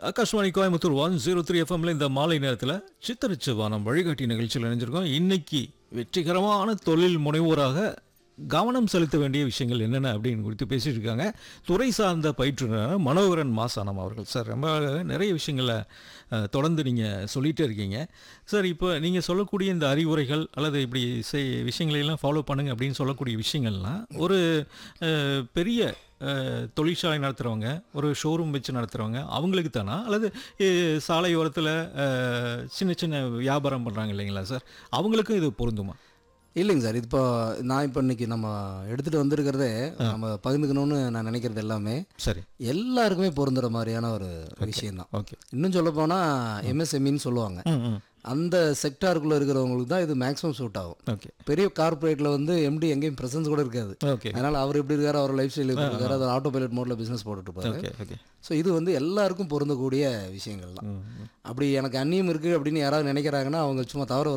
Akashvani Coimbatore one zero three எஃப்எம்ல இந்த மாலை நேரத்தில் சித்தரிச்ச வானம் வழிகாட்டி நிகழ்ச்சியில் இணைஞ்சிருக்கோம் இன்னைக்கு வெற்றிகரமான தொழில் முனைவோராக கவனம் செலுத்த வேண்டிய விஷயங்கள் என்னென்ன அப்படின்னு குறித்து பேசிட்டு இருக்காங்க துறை சார்ந்த பயிற்றுனர் மனோகரன் மாசானம் அவர்கள் சார் ரொம்ப நிறைய விஷயங்களை அஹ், தொடர்ந்து நீங்கள் சொல்லிகிட்டே இருக்கீங்க சார் இப்போ நீங்கள் சொல்லக்கூடிய இந்த அறிவுரைகள் அல்லது இப்படி செய் விஷயங்களை எல்லாம் ஃபாலோ பண்ணுங்க அப்படின்னு சொல்லக்கூடிய விஷயங்கள்லாம் ஒரு அஹ், பெரிய அஹ், தொழிற்சாலை நடத்துகிறவங்க ஒரு ஷோரூம் வச்சு நடத்துகிறவங்க அவங்களுக்கு தானா அல்லது அஹ், சாலையோரத்தில் அஹ், சின்ன சின்ன வியாபாரம் பண்ணுறாங்க இல்லைங்களா சார் அவங்களுக்கும் இது பொருந்துமா இல்லைங்க சார் இப்போ நான் இப்போ இன்னைக்கு நம்ம எடுத்துகிட்டு வந்திருக்கிறதே நம்ம பகிர்ந்துக்கணும்னு நான் நினைக்கிறது எல்லாமே சரி எல்லாருக்குமே பொருந்துற மாதிரியான ஒரு விஷயம்தான் ஓகே இன்னும் சொல்ல போனால் எம்எஸ்எம்இன்னு சொல்லுவாங்க ம் ம் அந்த செக்டாருக்குள்ளே இருக்கிறவங்களுக்கு தான் இது மேக்ஸிமம் சூட் ஆகும் ஓகே பெரிய கார்ப்பரேட்டில் வந்து எம்டி எங்கேயும் ப்ரெசன்ஸ் கூட இருக்காது ஓகே அதனால் அவர் எப்படி இருக்காரு அவர் லைஃப் ஸ்டைல் எப்படி இருக்காரு அவர் ஆட்டோ பைலட் மோடில் பிஸ்னஸ் போட்டுட்டு இருப்பாரு ஓகே ஓகே ஸோ இது வந்து எல்லாருக்கும் பொருந்தக்கூடிய விஷயங்கள் தான் அப்படி எனக்கு அந்நியம் இருக்குது அப்படின்னு யாராவது நினைக்கிறாங்கன்னா அவங்க சும்மா தவற